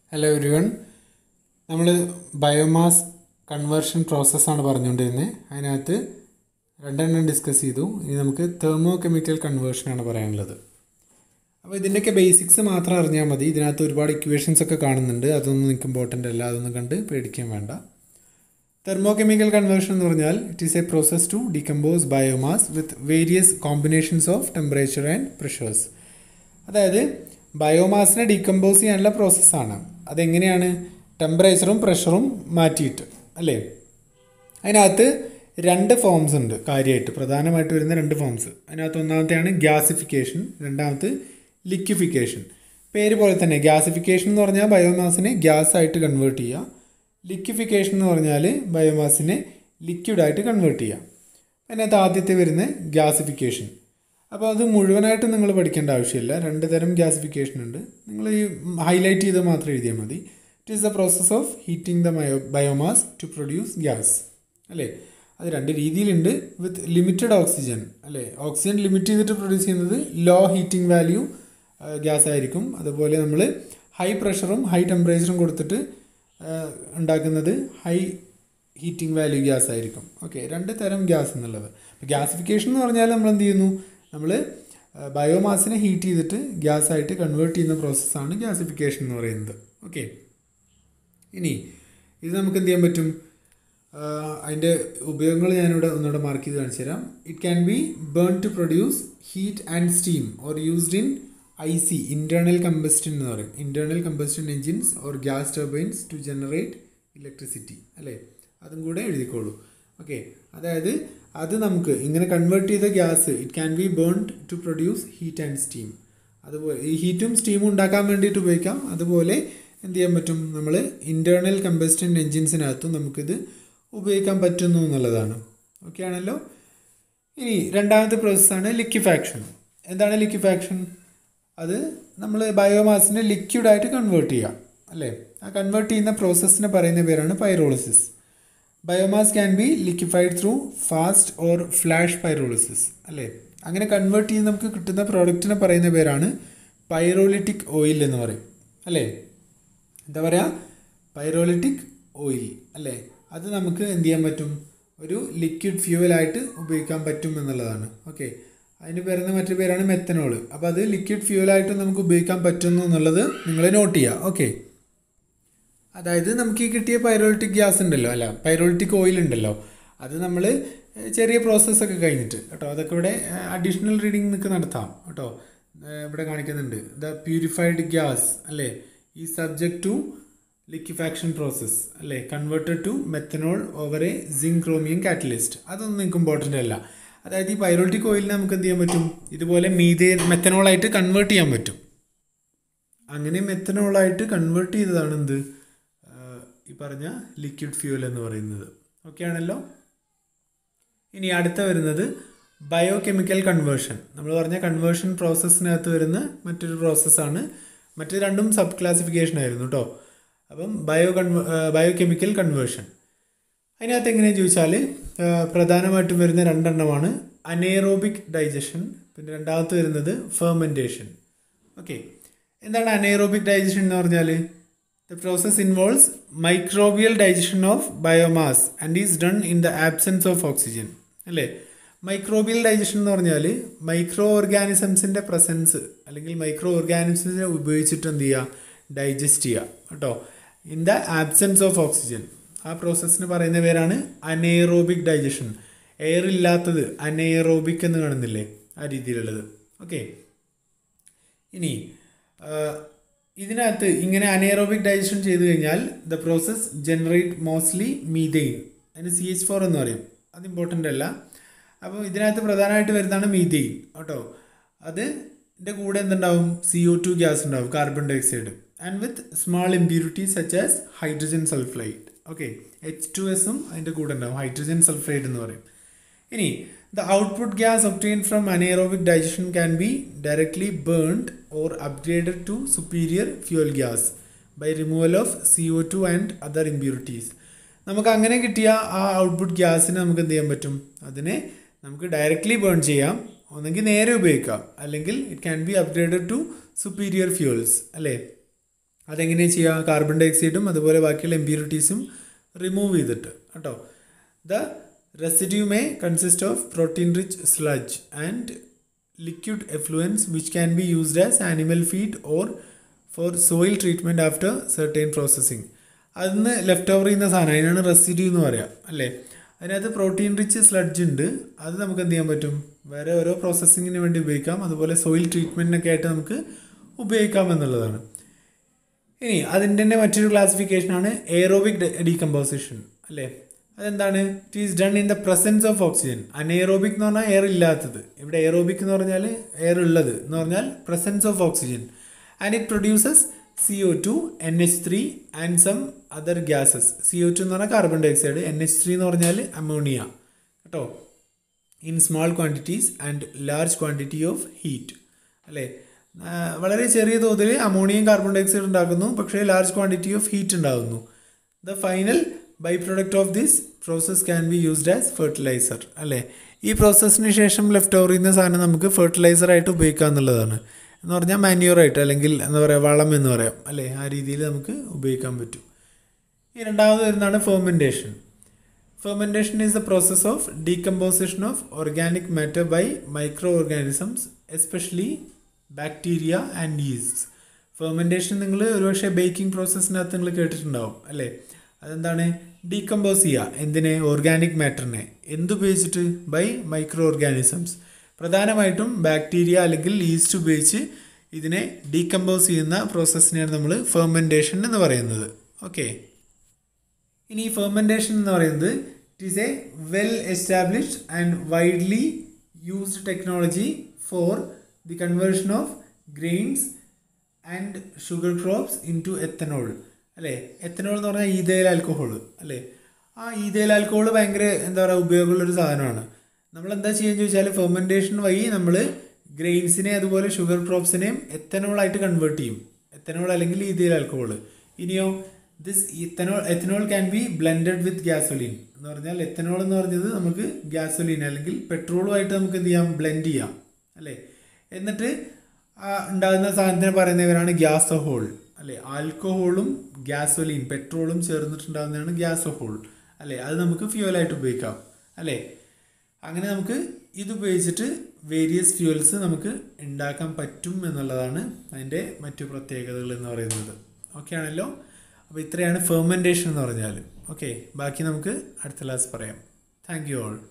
hello everyone നമ്മൾ biomass conversion പ്രോസസ്സാണ് പറഞ്ഞുകൊണ്ടിരുന്നത് അതിനകത്ത് രണ്ടെണ്ണം ഡിസ്കസ് ചെയ്തു ഇനി നമുക്ക് തെർമോ കെമിക്കൽ കൺവേർഷനാണ് പറയാനുള്ളത് അപ്പോൾ ഇതിൻ്റെയൊക്കെ ബേസിക്സ് മാത്രം അറിഞ്ഞാൽ മതി ഇതിനകത്ത് ഒരുപാട് ഇക്വേഷൻസ് ഒക്കെ കാണുന്നുണ്ട് അതൊന്നും നിങ്ങൾക്ക് ഇമ്പോർട്ടൻ്റ് അല്ല അതൊന്നും കണ്ട് പേടിക്കാൻ വേണ്ട തെർമോ കെമിക്കൽ കൺവേർഷൻ എന്ന് പറഞ്ഞാൽ it is a process to decompose biomass with various combinations of temperature and pressures അതായത് ബയോമാസിനെ ഡീകമ്പോസ് ചെയ്യാനുള്ള പ്രോസസ്സാണ് അതെങ്ങനെയാണ് ടെമ്പറേച്ചറും പ്രഷറും മാറ്റിയിട്ട് അല്ലേ അതിനകത്ത് രണ്ട് ഫോംസ് ഉണ്ട് കാര്യമായിട്ട് പ്രധാനമായിട്ട് വരുന്ന രണ്ട് ഫോംസ് അതിനകത്ത് ഒന്നാമത്തെയാണ് ഗ്യാസിഫിക്കേഷൻ രണ്ടാമത്തെ ലിക്വിഫിക്കേഷൻ പേര് പോലെ തന്നെ ഗ്യാസിഫിക്കേഷൻ എന്ന് പറഞ്ഞാൽ ബയോമാസിനെ ഗ്യാസ് ആയിട്ട് കൺവേർട്ട് ചെയ്യുക ലിക്വിഫിക്കേഷൻ എന്ന് പറഞ്ഞാൽ ബയോമാസിനെ ലിക്വിഡായിട്ട് കൺവേർട്ട് ചെയ്യുക അതിനകത്ത് ആദ്യത്തെ വരുന്ന ഗ്യാസിഫിക്കേഷൻ അപ്പോൾ അത് മുഴുവനായിട്ട് നിങ്ങൾ പഠിക്കേണ്ട ആവശ്യമില്ല രണ്ട് തരം ഗ്യാസിഫിക്കേഷൻ ഉണ്ട് നിങ്ങൾ ഈ ഹൈലൈറ്റ് ചെയ്ത് മാത്രം എഴുതിയാൽ മതി it is the process of heating the bio biomass to produce gas അല്ലേ അത് രണ്ട് രീതിയിലുണ്ട് വിത്ത് ലിമിറ്റഡ് ഓക്സിജൻ അല്ലേ ഓക്സിജൻ ലിമിറ്റ് ചെയ്തിട്ട് പ്രൊഡ്യൂസ് ചെയ്യുന്നത് ലോ ഹീറ്റിംഗ് വാല്യൂ ഗ്യാസ് ആയിരിക്കും അതുപോലെ നമ്മൾ ഹൈ പ്രഷറും ഹൈ ടെമ്പറേച്ചറും കൊടുത്തിട്ട് ഉണ്ടാക്കുന്നത് ഹൈ ഹീറ്റിംഗ് വാല്യൂ ഗ്യാസ് ആയിരിക്കും ഓക്കെ രണ്ട് തരം ഗ്യാസ് എന്നുള്ളത് ഗ്യാസിഫിക്കേഷൻ എന്ന് പറഞ്ഞാൽ നമ്മൾ എന്ത് ചെയ്യുന്നു നമ്മൾ ബയോമാസിനെ ഹീറ്റ് ചെയ്തിട്ട് ഗ്യാസ് ആയിട്ട് കൺവേർട്ട് ചെയ്യുന്ന പ്രോസസ്സാണ് ഗ്യാസിഫിക്കേഷൻ എന്ന് പറയുന്നത് ഓക്കെ ഇനി ഇത് നമുക്ക് എന്ത് ചെയ്യാൻ പറ്റും അതിൻ്റെ ഉപയോഗങ്ങൾ ഞാനിവിടെ ഒന്നുകൂടെ മാർക്ക് ചെയ്ത് കാണിച്ചു തരാം it can be burn to produce heat and steam or used in I C internal combustion എന്ന് പറയും internal combustion engines or gas turbines to generate electricity അല്ലേ അതും കൂടെ എഴുതിക്കോളൂ ഓക്കെ അതായത് അത് നമുക്ക് ഇങ്ങനെ കൺവേർട്ട് ചെയ്ത gas it can be burned to produce heat and steam അതുപോലെ ഈ ഹീറ്റും സ്റ്റീമും ഉണ്ടാക്കാൻ വേണ്ടിയിട്ട് ഉപയോഗിക്കാം അതുപോലെ എന്ത് ചെയ്യാൻ പറ്റും നമ്മൾ ഇൻറ്റേർണൽ കമ്പസ്റ്റൻ എൻജിൻസിനകത്തും നമുക്കിത് ഉപയോഗിക്കാൻ പറ്റുന്നു എന്നുള്ളതാണ് ഓക്കെ ആണല്ലോ ഇനി രണ്ടാമത്തെ പ്രോസസ്സാണ് ലിക്വിഫാക്ഷൻ എന്താണ് ലിക്വിഫാക്ഷൻ അത് നമ്മൾ ബയോമാസിനെ ലിക്വിഡായിട്ട് കൺവേർട്ട് ചെയ്യാം അല്ലേ ആ കൺവേർട്ട് ചെയ്യുന്ന പ്രോസസ്സിനെ പറയുന്ന പേരാണ് pyrolysis biomass can be liquefied through fast or flash pyrolysis അല്ലേ അങ്ങനെ കൺവേർട്ട് ചെയ്ത് നമുക്ക് കിട്ടുന്ന പ്രോഡക്റ്റിനെ പറയുന്ന പേരാണ് പൈറോലിറ്റിക് ഓയിൽ എന്ന് പറയും അല്ലേ എന്താ പറയുക പൈറോലിറ്റിക് ഓയിൽ അല്ലേ അത് നമുക്ക് എന്ത് ചെയ്യാൻ പറ്റും ഒരു ലിക്വിഡ് ഫ്യൂവലായിട്ട് ഉപയോഗിക്കാൻ പറ്റും എന്നുള്ളതാണ് ഓക്കെ അതിന് പേരുന്ന മറ്റൊരു പേരാണ് മെത്തനോൾ അപ്പോൾ അത് ലിക്വിഡ് ഫ്യൂവലായിട്ട് നമുക്ക് ഉപയോഗിക്കാൻ പറ്റുന്നു എന്നുള്ളത് നിങ്ങൾ നോട്ട് ചെയ്യുക ഓക്കെ അതായത് നമുക്ക് ഈ കിട്ടിയ പൈറോളിറ്റിക് ഗ്യാസ് ഉണ്ടല്ലോ അല്ല പൈറോളിറ്റിക് ഓയിൽ ഉണ്ടല്ലോ അത് നമ്മൾ ചെറിയ പ്രോസസ്സൊക്കെ കഴിഞ്ഞിട്ട് കേട്ടോ അതൊക്കെ ഇവിടെ അഡീഷണൽ റീഡിങ് നിങ്ങൾക്ക് നടത്താം കേട്ടോ ഇവിടെ കാണിക്കുന്നുണ്ട് ദ പ്യൂരിഫൈഡ് ഗ്യാസ് അല്ലേ ഈ സബ്ജക്റ്റ് ടു ലിക്വിഫാക്ഷൻ പ്രോസസ്സ് അല്ലേ converted to methanol over a zinc chromium catalyst അതൊന്നും നിങ്ങൾക്ക് ഇമ്പോർട്ടൻ്റ് അല്ല അതായത് ഈ പൈറോട്ടിക് ഓയിലിനെ നമുക്ക് എന്ത് ചെയ്യാൻ പറ്റും ഇതുപോലെ മീതേ മെത്തനോളായിട്ട് കൺവേർട്ട് ചെയ്യാൻ പറ്റും അങ്ങനെ മെത്തനോളായിട്ട് കൺവേർട്ട് ചെയ്തതാണ് എന്ത് ഈ പറഞ്ഞ ലിക്വിഡ് ഫ്യൂവൽ എന്ന് പറയുന്നത് ഓക്കെ ആണല്ലോ ഇനി അടുത്ത വരുന്നത് ബയോ കെമിക്കൽ കൺവേർഷൻ നമ്മൾ പറഞ്ഞ കൺവേർഷൻ പ്രോസസ്സിനകത്ത് വരുന്ന മറ്റൊരു പ്രോസസ്സാണ് മറ്റു രണ്ടും സബ് ക്ലാസിഫിക്കേഷൻ ആയിരുന്നു കേട്ടോ അപ്പം ബയോ കൺവ ബയോ കെമിക്കൽ കൺവേർഷൻ അതിനകത്ത് എങ്ങനെയാണെന്ന് ചോദിച്ചാൽ പ്രധാനമായിട്ടും വരുന്ന രണ്ടെണ്ണമാണ് അനേറോബിക് ഡൈജഷൻ പിന്നെ രണ്ടാമത്തെ വരുന്നത് ഫെർമെൻറ്റേഷൻ ഓക്കെ എന്താണ് അനേറോബിക് ഡൈജഷൻ എന്ന് പറഞ്ഞാൽ the process involves microbial digestion of biomass and is done in the absence of oxygen അല്ലേ മൈക്രോബിയൽ ഡൈജഷൻ എന്ന് പറഞ്ഞാൽ മൈക്രോ ഓർഗാനിസംസിൻ്റെ പ്രസൻസ് അല്ലെങ്കിൽ മൈക്രോ ഓർഗാനിസംസിനെ ഉപയോഗിച്ചിട്ട് എന്ത് ചെയ്യുക ഡൈജസ്റ്റ് ചെയ്യുക കേട്ടോ in the absence of oxygen ആ പ്രോസസ്സിന് പറയുന്ന പേരാണ് അനേറോബിക് ഡൈജഷൻ എയർ ഇല്ലാത്തത് അനേറോബിക് എന്ന് കാണുന്നില്ലേ ആ രീതിയിലുള്ളത് ഓക്കെ ഇനി ഇതിനകത്ത് ഇങ്ങനെ അനേറോബിക് ഡൈജഷൻ ചെയ്തു കഴിഞ്ഞാൽ the process generate mostly methane അതിന് സി എച്ച് ഫോർ എന്ന് പറയും അത് ഇമ്പോർട്ടൻ്റ് അല്ല അപ്പോൾ ഇതിനകത്ത് പ്രധാനമായിട്ട് വരുന്നതാണ് മീതെയിൻ കേട്ടോ അത് ഇതിൻ്റെ കൂടെ എന്തുണ്ടാവും സി ഒ ടു ഗ്യാസ് ഉണ്ടാവും carbon dye dioxide and with small impurities such as hydrogen sulphide okay H two എസും അതിൻ്റെ കൂടെ ഉണ്ടാവും ഹൈഡ്രജൻ സൾഫൈഡ് എന്ന് പറയും ഇനി the output gas obtained from anaerobic digestion can be directly burned or upgraded to superior fuel gas by removal of C O two and other impurities നമുക്ക് അങ്ങനെ കിട്ടിയ ആ ഔട്ട്പുട്ട് ഗ്യാസിന് നമുക്ക് എന്ത് ചെയ്യാൻ പറ്റും അതിനെ നമുക്ക് ഡയറക്ട്ലി ബേൺ ചെയ്യാം ഒന്നെങ്കിൽ നേരെ ഉപയോഗിക്കാം അല്ലെങ്കിൽ it can be upgraded to superior fuels അല്ലേ അതെങ്ങനെയാണ് ചെയ്യുക കാർബൺ ഡൈ ഓക്സൈഡും അതുപോലെ ബാക്കിയുള്ള ഇമ്പ്യൂരിറ്റീസും റിമൂവ് ചെയ്തിട്ട് കേട്ടോ the residue may consist of protein rich sludge and liquid effluents which can be used as animal feed or for soil treatment after certain processing അതിന് left over ചെയ്യുന്ന സാധനം അതിനാണ് റെസിഡ്യൂ എന്ന് പറയാം അല്ലേ അതിനകത്ത് പ്രോട്ടീൻ റിച്ച് സ്ലഡ്ജ് ഉണ്ട് അത് നമുക്ക് എന്ത് ചെയ്യാൻ പറ്റും വേറെ ഓരോ പ്രോസസ്സിങ്ങിന് വേണ്ടി ഉപയോഗിക്കാം അതുപോലെ സോയിൽ ട്രീറ്റ്മെൻറ്റിനൊക്കെ ആയിട്ട് നമുക്ക് ഉപയോഗിക്കാം എന്നുള്ളതാണ് ഇനി അതിൻ്റെ തന്നെ മറ്റൊരു ക്ലാസിഫിക്കേഷനാണ് എയറോബിക് ഡീകമ്പോസിഷൻ അല്ലേ അതെന്താണ് it is done in the presence of oxygen anaerobic എന്ന് പറഞ്ഞാൽ എയർ ഇല്ലാത്തത് ഇവിടെ എയറോബിക് എന്ന് പറഞ്ഞാൽ എയർ ഉള്ളത് എന്ന് പറഞ്ഞാൽ presence of oxygen and it produces C O two N H three and some other gases C O two എന്ന് പറഞ്ഞാൽ കാർബൺ ഡൈ ഓക്സൈഡ് എൻ എച്ച് ത്രീ എന്ന് പറഞ്ഞാൽ അമോണിയ കേട്ടോ in small quantities and large quantity of heat അല്ലേ ആ, വളരെ ചെറിയ തോതിൽ അമോണിയം കാർബൺ ഡൈ ഓക്സൈഡ് ഉണ്ടാക്കുന്നു പക്ഷേ ലാർജ് ക്വാണ്ടിറ്റി ഓഫ് ഹീറ്റ് ഉണ്ടാകുന്നു the final byproduct of this process can be used as fertiliser അല്ലേ ഈ പ്രോസസ്സിന് ശേഷം ലെഫ്റ്റ് ഓവർ ചെയ്യുന്ന സാധനം നമുക്ക് ഫെർട്ടിലൈസർ ആയിട്ട് ഉപയോഗിക്കാം എന്നുള്ളതാണ് എന്ന് പറഞ്ഞാൽ മാന്യൂറായിട്ട് അല്ലെങ്കിൽ എന്താ പറയുക വളം എന്ന് പറയാം അല്ലേ ആ രീതിയിൽ നമുക്ക് ഉപയോഗിക്കാൻ പറ്റും ഈ രണ്ടാമത് വരുന്നതാണ് fermentation fermentation is the process of decomposition of organic matter by micro organisms especially bacteria and yeast fermentation നിങ്ങൾ ഒരുപക്ഷെ ബേക്കിംഗ് പ്രോസസ്സിനകത്ത് നിങ്ങൾ കേട്ടിട്ടുണ്ടാവും അല്ലേ അതെന്താണ് ഡീകമ്പോസ് ചെയ്യുക എന്തിനെ ഓർഗാനിക് മാറ്ററിനെ എന്തുപയോഗിച്ചിട്ട് ബൈ മൈക്രോ ഓർഗാനിസംസ് പ്രധാനമായിട്ടും ബാക്ടീരിയ അല്ലെങ്കിൽ ഈസ്റ്റ് ഉപയോഗിച്ച് ഇതിനെ ഡീകമ്പോസ് ചെയ്യുന്ന പ്രോസസ്സിനെയാണ് നമ്മൾ ഫെർമെൻറ്റേഷൻ എന്ന് പറയുന്നത് ഓക്കെ ഇനി ഈ ഫെർമെൻറ്റേഷൻ എന്ന് പറയുന്നത് it is a well established and widely used technology for the conversion of grains and sugar crops in to ethanol അല്ലേ എത്തനോൾ എന്ന് പറഞ്ഞാൽ ഈതയിൽ ആൽക്കഹോൾ അല്ലേ ആ ഈതയിൽ ആൽക്കഹോൾ ഭയങ്കര എന്താ പറയുക ഉപയോഗമുള്ളൊരു സാധനമാണ് നമ്മൾ എന്താ ചെയ്യുക ചോദിച്ചാൽ ഫെർമെൻറ്റേഷൻ വഴി നമ്മൾ ഗ്രെയിൻസിനെ അതുപോലെ ഷുഗർ ക്രോപ്സിനെയും എത്തനോളായിട്ട് കൺവേർട്ട് ചെയ്യും എത്തനോൾ അല്ലെങ്കിൽ ഈതയിൽ ആൽക്കഹോൾ ഇനിയോ this ethanol ethanol can be blended with gasoline എന്ന് പറഞ്ഞാൽ എത്തനോൾ എന്ന് പറഞ്ഞത് നമുക്ക് ഗ്യാസൊലിൻ അല്ലെങ്കിൽ പെട്രോളുമായിട്ട് നമുക്ക് എന്ത് ചെയ്യാം ബ്ലെൻഡ് ചെയ്യാം അല്ലേ എന്നിട്ട് ആ ഉണ്ടാകുന്ന സാധനത്തിന് പറയുന്നവരാണ് ഗ്യാസോഹോൾ അല്ലേ ആൽക്കഹോളും ഗ്യാസൊലിൻ പെട്രോളും ചേർന്നിട്ടുണ്ടാകുന്നതാണ് ഗ്യാസോഹോൾ അല്ലേ അത് നമുക്ക് ഫ്യൂവലായിട്ട് ഉപയോഗിക്കാം അല്ലേ അങ്ങനെ നമുക്ക് ഇത് ഉപയോഗിച്ചിട്ട് വേരിയസ് ഫ്യൂവൽസ് നമുക്ക് ഉണ്ടാക്കാൻ പറ്റും എന്നുള്ളതാണ് അതിൻ്റെ മറ്റു പ്രത്യേകതകൾ എന്ന് പറയുന്നത് ഓക്കെ ആണല്ലോ അപ്പോൾ ഇത്രയാണ് ഫെർമെൻറ്റേഷൻ എന്ന് പറഞ്ഞാൽ ഓക്കെ ബാക്കി നമുക്ക് അടുത്ത ക്ലാസ് പറയാം താങ്ക് യു ഓൾ